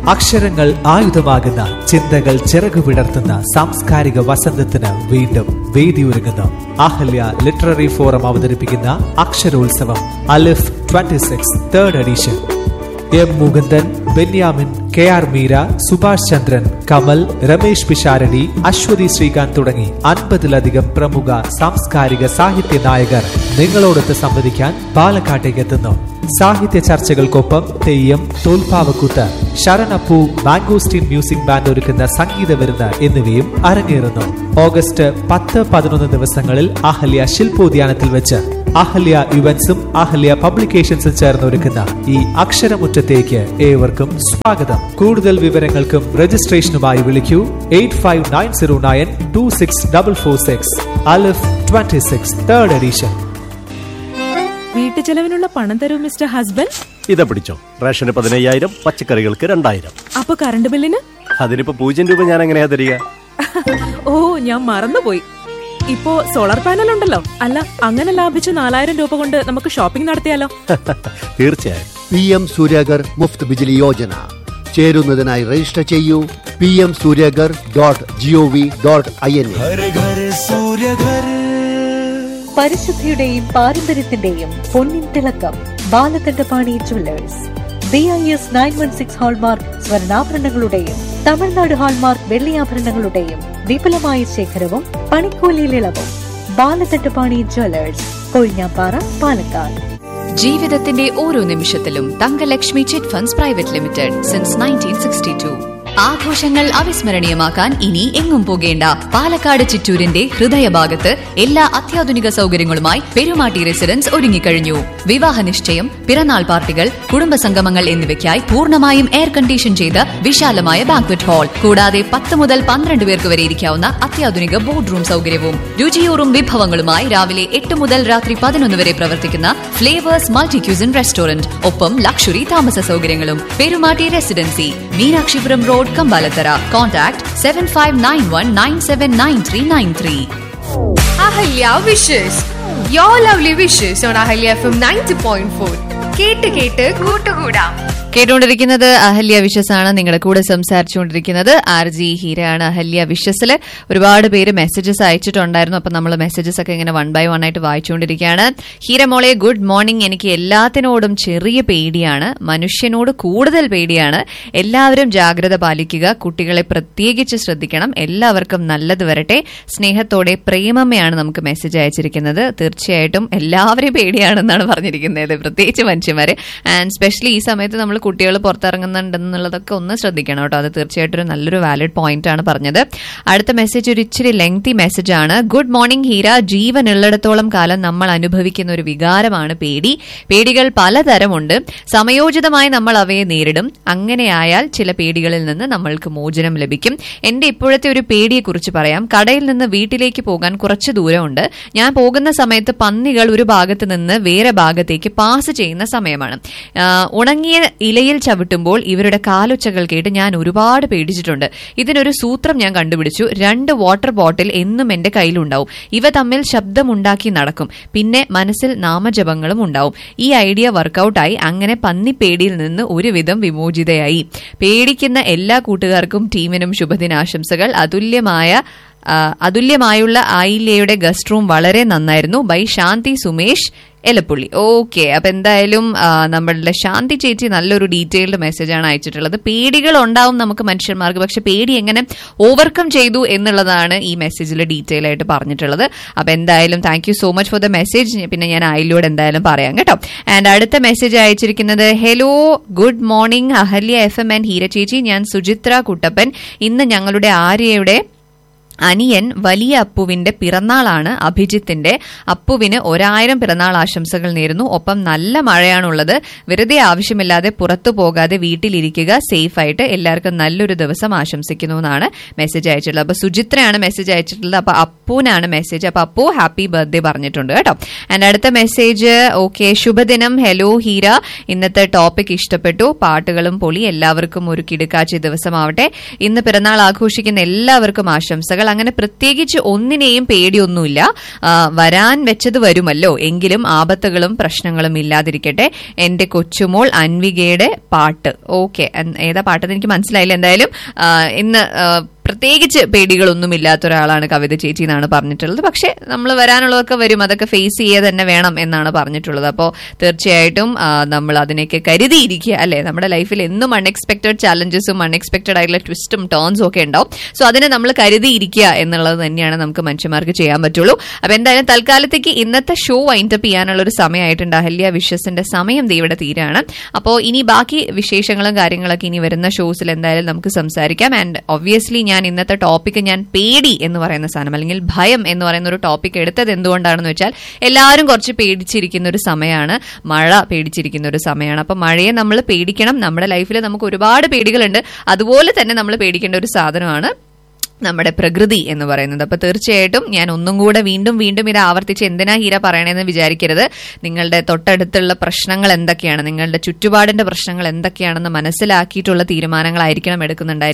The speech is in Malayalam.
അക്ഷരങ്ങൾ ആയുധമാകുന്ന ചിന്തകൾ ചിറകു വിടർത്തുന്ന സാംസ്കാരിക വസന്തത്തിന് വീണ്ടും വേദിയൊരുങ്ങുന്നു അഹല്യ ലിറ്റററി ഫോറം അവതരിപ്പിക്കുന്ന അക്ഷരോത്സവം Alif 26 six third edition M Mukundan Benyamin K R Meera Subhash Chandran Kamal Ramesh Pisharody Aswathy Sreekanth തുടങ്ങി അൻപതിലധികം പ്രമുഖ സാംസ്കാരിക സാഹിത്യ നായകർ നിങ്ങളോടൊത്ത് സംവദിക്കാൻ പാലക്കാട്ടേക്ക് എത്തുന്നു സാഹിത്യ ചർച്ചകൾക്കൊപ്പം Theyyam Tholpavakoothu Saranappoo mangosteen music band ഒരുക്കുന്ന സംഗീത വിരുന്ന് എന്നിവയും അരങ്ങേറുന്നു ഓഗസ്റ്റ് പത്ത് പതിനൊന്ന് ദിവസങ്ങളിൽ അഹല്യ ശില്പോദ്യാനത്തിൽ വെച്ച് അഹല്യ ഇവന്റ്സും അഹല്യ പബ്ലിക്കേഷൻസും ചേർന്ന് ഒരുക്കുന്ന ഈ അക്ഷരമുറ്റത്തേക്ക് ഏവർക്കും സ്വാഗതം കൂടുതൽ വിവരങ്ങൾക്കും രജിസ്ട്രേഷനുമായി വിളിക്കൂ eight five nine zero nine two six double four six Alif twenty six third edition വീട്ടുചെലവിനുള്ള പണം തരൂ മിസ്റ്റർ ഹസ്ബൻഡ് ഇതാ പിടിച്ചോ റേഷന് പതിനയ്യായിരം പച്ചക്കറികൾക്ക് രണ്ടായിരം അപ്പൊ കറണ്ട് ബില്ലിന് അതിനിപ്പോ പൂജ്യം രൂപ ഞാൻ എങ്ങനെയാ തരിക ഓ ഞാൻ മറന്നുപോയി ഇപ്പോ സോളാർ പാനൽ ഉണ്ടല്ലോ അല്ല അങ്ങനെ ലാഭിച്ച നാലായിരം രൂപ കൊണ്ട് നമുക്ക് ഷോപ്പിംഗ് നടത്തിയാലോ തീർച്ചയായും പി എം സൂര്യഗർ മുഫ്ത് ബിജിലി യോജന ചേരുന്നതിനായി രജിസ്റ്റർ ചെയ്യൂ P M Surya Ghar dot G O V dot I N എ പരിശുദ്ധിയുടെയും പാരമ്പര്യത്തിന്റെയും പൊന്നിൻ തിളക്കം Balakandapani jewellers B I S nine one six hallmark സ്വർണ്ണാഭരണങ്ങളുടെയും തമിഴ്നാട് ഹാൾമാർക്ക് വെള്ളിയാഭരണങ്ങളുടെയും വിപുലമായ ശേഖരവും പണിക്കൂലിയിൽ ഇളവും ബാലകണ്ഠപാണി ജുവല്ലേഴ്സ് കൊഴിഞ്ഞാപ്പാറ പാലക്കാട് ജീവിതത്തിന്റെ ഓരോ നിമിഷത്തിലും Thangalakshmi chit funds private limited since nineteen sixty two ആഘോഷങ്ങൾ അവിസ്മരണീയമാക്കാൻ ഇനി എങ്ങും പോകേണ്ട പാലക്കാട് ചിറ്റൂരിന്റെ ഹൃദയഭാഗത്ത് എല്ലാ അത്യാധുനിക സൗകര്യങ്ങളുമായി പെരുമാട്ടി റെസിഡൻസ് ഒരുങ്ങിക്കഴിഞ്ഞു വിവാഹ നിശ്ചയം പിറന്നാൾ പാർട്ടികൾ കുടുംബസംഗമങ്ങൾ എന്നിവയ്ക്കായി പൂർണ്ണമായും എയർ കണ്ടീഷൻ ചെയ്ത വിശാലമായ ബാങ്ക്വറ്റ് ഹാൾ കൂടാതെ പത്ത് മുതൽ പന്ത്രണ്ട് പേർക്ക് വരെ ഇരിക്കാവുന്ന അത്യാധുനിക ബോർഡ് റൂം സൗകര്യവും രുചിയൂറും വിഭവങ്ങളുമായി രാവിലെ എട്ട് മുതൽ രാത്രി പതിനൊന്ന് വരെ പ്രവർത്തിക്കുന്ന ഫ്ലേവേഴ്സ് മൾട്ടി ക്യൂസിൻ റെസ്റ്റോറന്റ് ഒപ്പം ലക്ഷറി താമസ സൗകര്യങ്ങളും Perumatti residency Meenakshipuram road Kambalathara contact seven five nine one nine seven nine three nine three Ahalya wishes your lovely wishes on Ahalya F M ninety point four കേട്ട് കേട്ട് കൂട്ടുകൂടാം കേട്ടുകൊണ്ടിരിക്കുന്നത് അഹല്യ വിശ്വസ് ആണ് നിങ്ങളുടെ കൂടെ സംസാരിച്ചുകൊണ്ടിരിക്കുന്നത് ആർ ജി ഹീരയാണ് അഹല്യ വിശ്വസിൽ ഒരുപാട് പേര് മെസ്സേജസ് അയച്ചിട്ടുണ്ടായിരുന്നു അപ്പൊ നമ്മൾ മെസ്സേജസ് ഒക്കെ ഇങ്ങനെ വൺ ബൈ വൺ ആയിട്ട് വായിച്ചുകൊണ്ടിരിക്കുകയാണ് ഹീര മോളെ ഗുഡ് മോർണിംഗ് എനിക്ക് എല്ലാത്തിനോടും ചെറിയ പേടിയാണ് മനുഷ്യനോട് കൂടുതൽ പേടിയാണ് എല്ലാവരും ജാഗ്രത പാലിക്കുക കുട്ടികളെ പ്രത്യേകിച്ച് ശ്രദ്ധിക്കണം എല്ലാവർക്കും നല്ലത് വരട്ടെ സ്നേഹത്തോടെ പ്രേമമ്മയാണ് നമുക്ക് മെസ്സേജ് അയച്ചിരിക്കുന്നത് തീർച്ചയായിട്ടും എല്ലാവരെയും പേടിയാണെന്നാണ് പറഞ്ഞിരിക്കുന്നത് പ്രത്യേകിച്ച് മനുഷ്യന്മാരെ ആൻഡ് സ്പെഷ്യലി ഈ സമയത്ത് നമ്മൾ കുട്ടികൾ പുറത്തിറങ്ങുന്നുണ്ടെന്നുള്ളതൊക്കെ ഒന്ന് ശ്രദ്ധിക്കണം കേട്ടോ അത് തീർച്ചയായിട്ടും ഒരു നല്ലൊരു വാലിഡ് പോയിന്റ് ആണ് പറഞ്ഞത് അടുത്ത മെസ്സേജ് ഒരു ഇച്ചിരി ലെങ്തി മെസ്സേജ് ആണ് ഗുഡ് മോർണിംഗ് ഹീര ജീവനുള്ളിടത്തോളം കാലം നമ്മൾ അനുഭവിക്കുന്ന ഒരു വികാരമാണ് പേടി പേടികൾ പലതരമുണ്ട് സമയോചിതമായി നമ്മൾ അവയെ നേരിടും അങ്ങനെയായാൽ ചില പേടികളിൽ നിന്ന് നമ്മൾക്ക് മോചനം ലഭിക്കും എന്റെ ഇപ്പോഴത്തെ ഒരു പേടിയെക്കുറിച്ച് പറയാം കടയിൽ നിന്ന് വീട്ടിലേക്ക് പോകാൻ കുറച്ച് ദൂരമുണ്ട് ഞാൻ പോകുന്ന സമയത്ത് പന്നികൾ ഒരു ഭാഗത്ത് നിന്ന് വേറെ ഭാഗത്തേക്ക് പാസ് ചെയ്യുന്ന സമയമാണ് ആ, ഉണങ്ങിയ ഇലയിൽ ചവിട്ടുമ്പോൾ ഇവരുടെ കാലൊച്ചകൾ കേട്ട് ഞാൻ ഒരുപാട് പേടിച്ചിട്ടുണ്ട് ഇതിനൊരു സൂത്രം ഞാൻ കണ്ടുപിടിച്ചു രണ്ട് വാട്ടർ ബോട്ടിൽ എന്നും എന്റെ കയ്യിലുണ്ടാവും ഇവ തമ്മിൽ ശബ്ദമുണ്ടാക്കി നടക്കും പിന്നെ മനസ്സിൽ നാമജപങ്ങളും ഉണ്ടാവും ഈ ഐഡിയ വർക്കൗട്ടായി അങ്ങനെ പന്നിപ്പേടിയിൽ നിന്ന് ഒരുവിധം വിമോചിതയായി പേടിക്കുന്ന എല്ലാ കൂട്ടുകാർക്കും ടീമിനും ശുഭദിനാശംസകൾ അതുല്യമായ ആ, അതുല്യമായുള്ള ആയില്യയുടെ ഗസ്റ്റ് റൂം വളരെ നന്നായിരുന്നു ബൈ ശാന്തി സുമേഷ് എലപ്പുള്ളി ഓക്കെ അപ്പൊ എന്തായാലും ആ, നമ്മളുടെ ശാന്തി ചേച്ചി നല്ലൊരു ഡീറ്റെയിൽഡ് മെസ്സേജ് ആണ് അയച്ചിട്ടുള്ളത് പേടികൾ ഉണ്ടാവും നമുക്ക് മനുഷ്യന്മാർക്ക് പക്ഷെ പേടി എങ്ങനെ ഓവർകം ചെയ്തു എന്നുള്ളതാണ് ഈ മെസ്സേജിൽ ഡീറ്റെയിൽ ആയിട്ട് പറഞ്ഞിട്ടുള്ളത് അപ്പൊ എന്തായാലും thank you so much for the message പിന്നെ ഞാൻ അയിലൂടെ എന്തായാലും പറയാം കേട്ടോ ആൻഡ് അടുത്ത മെസ്സേജ് അയച്ചിരിക്കുന്നത് hello good morning Ahalya F M and Heera ചേച്ചി ഞാൻ സുചിത്ര കുട്ടപ്പൻ ഇന്ന് ഞങ്ങളുടെ ആര്യയുടെ അനിയൻ വലിയ അപ്പുവിന്റെ പിറന്നാളാണ് അഭിജിത്തിന്റെ അപ്പുവിന് ഒരായിരം പിറന്നാൾ ആശംസകൾ നേരുന്നു ഒപ്പം നല്ല മഴയാണുള്ളത് വെറുതെ ആവശ്യമില്ലാതെ പുറത്തു പോകാതെ വീട്ടിലിരിക്കുക സേഫ് ആയിട്ട് എല്ലാവർക്കും നല്ലൊരു ദിവസം ആശംസിക്കുന്നു എന്നാണ് മെസ്സേജ് അയച്ചിട്ടുള്ളത് അപ്പൊ സുചിത്രയാണ് മെസ്സേജ് അയച്ചിട്ടുള്ളത് അപ്പൊ അപ്പുവിനാണ് മെസ്സേജ് അപ്പൊ അപ്പു ഹാപ്പി ബർത്ത്ഡേ പറഞ്ഞിട്ടുണ്ട് കേട്ടോ ആൻഡ് അടുത്ത മെസ്സേജ് ഓക്കെ ശുഭദിനം ഹലോ ഹീര ഇന്നത്തെ ടോപ്പിക് ഇഷ്ടപ്പെട്ടു പാട്ടുകളും പൊളി എല്ലാവർക്കും ഒരു കിടുക്കാച്ചി ദിവസമാവട്ടെ ഇന്ന് പിറന്നാൾ ആഘോഷിക്കുന്ന എല്ലാവർക്കും ആശംസകൾ പ്രശ്നങ്ങൾ അങ്ങനെ പ്രത്യേകിച്ച് ഒന്നിനെയും പേടിയൊന്നുമില്ല ആ, വരാൻ വെച്ചത് വരുമല്ലോ എങ്കിലും ആപത്തുകളും പ്രശ്നങ്ങളും ഇല്ലാതിരിക്കട്ടെ എന്റെ കൊച്ചുമോൾ അൻവികയുടെ പാട്ട് ഓക്കെ ഏതാ പാട്ടെന്ന് എനിക്ക് മനസ്സിലായില്ല എന്തായാലും ആ, ഇന്ന് ആ, പ്രത്യേകിച്ച് പേടികളൊന്നും ഇല്ലാത്ത ഒരാളാണ് കവിത ചേച്ചി എന്നാണ് പറഞ്ഞിട്ടുള്ളത് പക്ഷെ നമ്മൾ വരാനുള്ളതൊക്കെ വരും അതൊക്കെ ഫേസ് ചെയ്യുക തന്നെ വേണം എന്നാണ് പറഞ്ഞിട്ടുള്ളത് അപ്പോൾ തീർച്ചയായിട്ടും ആ, നമ്മൾ അതിനെയൊക്കെ കരുതിയിരിക്കുക അല്ലെ നമ്മുടെ ലൈഫിൽ എന്നും അൺഎക്സ്പെക്ടഡ് ചാലഞ്ചസും അൺഎക്സ്പെക്ടഡ് ആയിട്ടുള്ള ട്വിസ്റ്റും ടേൺസും ഒക്കെ ഉണ്ടാവും സോ അതിനെ നമ്മൾ കരുതിയിരിക്കുക എന്നുള്ളത് തന്നെയാണ് നമുക്ക് മനുഷ്യന്മാർക്ക് ചെയ്യാൻ പറ്റുള്ളൂ അപ്പൊ എന്തായാലും തൽക്കാലത്തേക്ക് ഇന്നത്തെ ഷോ വൈൻഡപ്പ് ചെയ്യാനുള്ള ഒരു സമയമായിട്ടുണ്ട് അഹല്യ വിശ്വസിന്റെ സമയം ദേ ഇവിടെ തീരാണ് അപ്പോൾ ഇനി ബാക്കി വിശേഷങ്ങളും കാര്യങ്ങളൊക്കെ ഇനി വരുന്ന ഷോസിൽ എന്തായാലും നമുക്ക് സംസാരിക്കാം ആൻഡ് ഒബ്വിയസ്ലി ഞാൻ ഇന്നത്തെ ടോപ്പിക്ക് ഞാൻ പേടി എന്ന് പറയുന്ന സാധനം അല്ലെങ്കിൽ ഭയം എന്ന് പറയുന്ന ഒരു ടോപ്പിക് എടുത്തത് എന്തുകൊണ്ടാണെന്ന് വെച്ചാൽ എല്ലാവരും കുറച്ച് പേടിച്ചിരിക്കുന്ന ഒരു സമയമാണ് മഴ പേടിച്ചിരിക്കുന്ന ഒരു സമയമാണ് അപ്പൊ മഴയെ നമ്മൾ പേടിക്കണം നമ്മുടെ ലൈഫിൽ നമുക്ക് ഒരുപാട് പേടികളുണ്ട് അതുപോലെ തന്നെ നമ്മൾ പേടിക്കേണ്ട ഒരു സാധനമാണ് നമ്മുടെ പ്രകൃതി എന്ന് പറയുന്നത് അപ്പൊ തീർച്ചയായിട്ടും ഞാൻ ഒന്നും കൂടെ വീണ്ടും വീണ്ടും ഇത് ആവർത്തിച്ച് എന്തിനാ ഹീര പറയണേന്ന് വിചാരിക്കരുത് നിങ്ങളുടെ തൊട്ടടുത്തുള്ള പ്രശ്നങ്ങൾ എന്തൊക്കെയാണ് നിങ്ങളുടെ ചുറ്റുപാടിന്റെ പ്രശ്നങ്ങൾ എന്തൊക്കെയാണെന്ന് മനസ്സിലാക്കിയിട്ടുള്ള തീരുമാനങ്ങളായിരിക്കണം എടുക്കുന്നുണ്ടായിരിക്കും